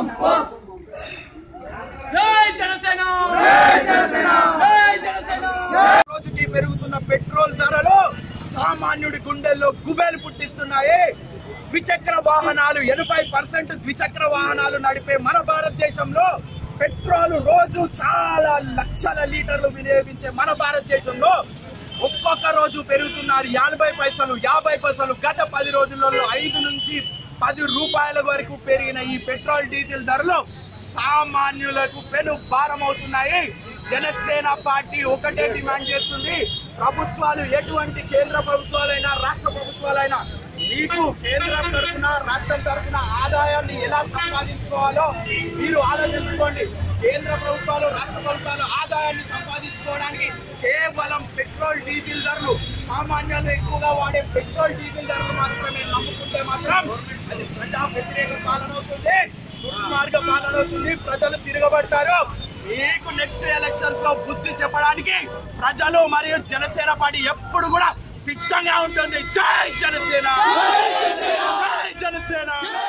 జై జనసేన జై జనసేన రోజుకి పెరుగుతున్న పెట్రోల్ ధరలు సామాన్యుడి గుండెల్లో గుబేలు పుట్టిస్తున్నాయి ద్విచక్ర వాహనాలు ఎనభై పర్సెంట్ ద్విచక్ర వాహనాలు నడిపే మన భారతదేశంలో పెట్రోల్ రోజు చాలా లక్షల లీటర్లు వినియోగించే మన భారతదేశంలో ఒక్కొక్క రోజు పెరుగుతున్నారు యాభై పైసలు యాభై పైసలు గత పది రోజులలో ఐదు నుంచి పది రూపాయల వరకు పెరిగిన ఈ పెట్రోల్ డీజిల్ ధరలు సామాన్యులకు పెను భారం అవుతున్నాయి జనసేన పార్టీ ఒకటే డిమాండ్ చేస్తుంది ప్రభుత్వాలు ఎటువంటి కేంద్ర ప్రభుత్వాలైనా రాష్ట్ర ప్రభుత్వాలైనా మీకు కేంద్రం తరఫున రాష్ట్రం తరఫున ఆదాయాన్ని ఎలా సంపాదించుకోవాలో మీరు ఆలోచించుకోండి కేంద్ర ప్రభుత్వాలు రాష్ట్ర ప్రభుత్వాలు ఆదాయాన్ని సంపాదించుకోవడానికి కేవలం పెట్రోల్ డీజిల్ ధరలు సామాన్యులు ఎక్కువగా వాడే పెట్రోల్ డీజిల్ ధరలు మాత్రమే నమ్ముకుంటే మాత్రం అది ప్రజా వ్యతిరేక పాలన అవుతుంది దుర్మార్గ పాలన అవుతుంది ప్రజలు తిరగబడతారు మీకు నెక్స్ట్ ఎలక్షన్స్ లో బుద్ధి చెప్పడానికి ప్రజలు మరియు జనసేన పార్టీ ఎప్పుడు కూడా సిద్ధంగా ఉంటుంది జై జనసేన జై జనసేన